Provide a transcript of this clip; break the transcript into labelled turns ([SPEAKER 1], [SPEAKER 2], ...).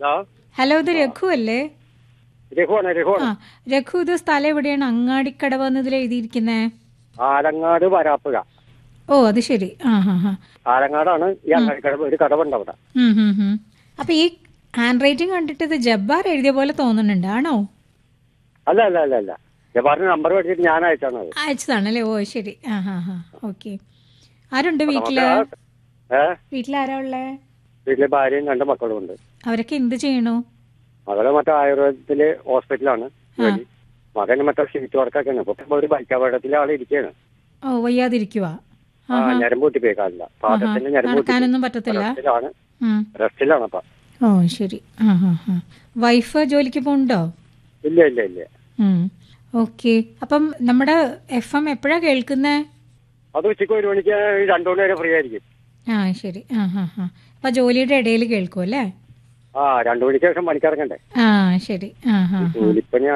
[SPEAKER 1] ആ
[SPEAKER 2] ഹലോ ഇത് രഘു അല്ലേ
[SPEAKER 1] രഘുവാണ്
[SPEAKER 2] ആ
[SPEAKER 1] രഘുവാണ്
[SPEAKER 2] രഘു ഇത് സ്ഥലം എവിടെയാണ് അങ്ങാടിക്കടവ് എന്നതിൽ എഴുതിയിരിക്കുന്നേ
[SPEAKER 1] ആലങ്ങാട് വരാപ്പുക
[SPEAKER 2] ഓ അത് ശരി ആ ഹാ ഹാ
[SPEAKER 1] ആലങ്ങാടാണ് ഈ അങ്ങാടിക്കടവ് ഒരു കടവുണ്ട് അവിടെ
[SPEAKER 2] ഉം, ഉം, ഉം. അപ്പൊ ഈ ഹാൻഡ് റൈറ്റിംഗ് കണ്ടിട്ട് ഇത് ജബ്ബാർ എഴുതിയ പോലെ തോന്നുന്നുണ്ട് ആണോ
[SPEAKER 1] അല്ല അല്ല അല്ല അല്ല ജബാറിന് നമ്പർ മേടിച്ചിട്ട് ഞാൻ അയച്ചാണ് അത്
[SPEAKER 2] അയച്ചതാണല്ലേ ഓ ശരി ആ ഹാ ഹാ ഓക്കെ ആരുണ്ട് വീട്ടില്
[SPEAKER 1] ഏ
[SPEAKER 2] വീട്ടിലാരാ ഉള്ളേ
[SPEAKER 1] വീട്ടിലെ ഭാര്യയും രണ്ട് മക്കളും ഉണ്ട്
[SPEAKER 2] അവരൊക്കെ എന്ത് ചെയ്യണു
[SPEAKER 1] മകള് മറ്റേ ആയുർവേദത്തില് ഹോസ്പിറ്റലാണ് ജോലി മകന് മറ്റേ ഷീറ്റ് വർക്കൊക്കെയാണ് ഇപ്പൊ ഒരു ബൈക്ക് അപകടത്തിലെ ആൾ ഇരിക്കുകയാണ്
[SPEAKER 2] ഓ വയ്യാതിരിക്കുവാ
[SPEAKER 1] ആ ഞരമ്പ് പൊട്ടിപ്പോയി കാലില്ല പാദത്തിന്റെ ഞരമ്പ്
[SPEAKER 2] നടക്കാനൊന്നും പറ്റത്തില്ല
[SPEAKER 1] റെസ്റ്റിലാണ്
[SPEAKER 2] ഉം.
[SPEAKER 1] റെസ്റ്റിലാണ് അപ്പൊ
[SPEAKER 2] ഓ ശരി ആ ഹാ ഹാ വൈഫ് ജോലിക്ക് പോകണ്ടോ
[SPEAKER 1] ഇല്ല ഇല്ല ഇല്ല
[SPEAKER 2] ഓക്കെ അപ്പം നമ്മുടെ എഫ് എം എപ്പോഴാ കേൾക്കുന്നേ
[SPEAKER 1] അത് ഉച്ചയ്ക്ക് ഒരു മണിക്ക് രണ്ടു മണി വരെ ഫ്രീ ആയിരിക്കും
[SPEAKER 2] ആ ശരി ആ ഹാ ഹാ അപ്പൊ ജോലിയുടെ ഇടയിൽ കേൾക്കും അല്ലേ
[SPEAKER 1] ആ രണ്ടു മണിക്ക് ശേഷം പണിക്കിറങ്ങണ്ടേ
[SPEAKER 2] ആ ശരി ആ ഹാ
[SPEAKER 1] ജോലിപ്പണി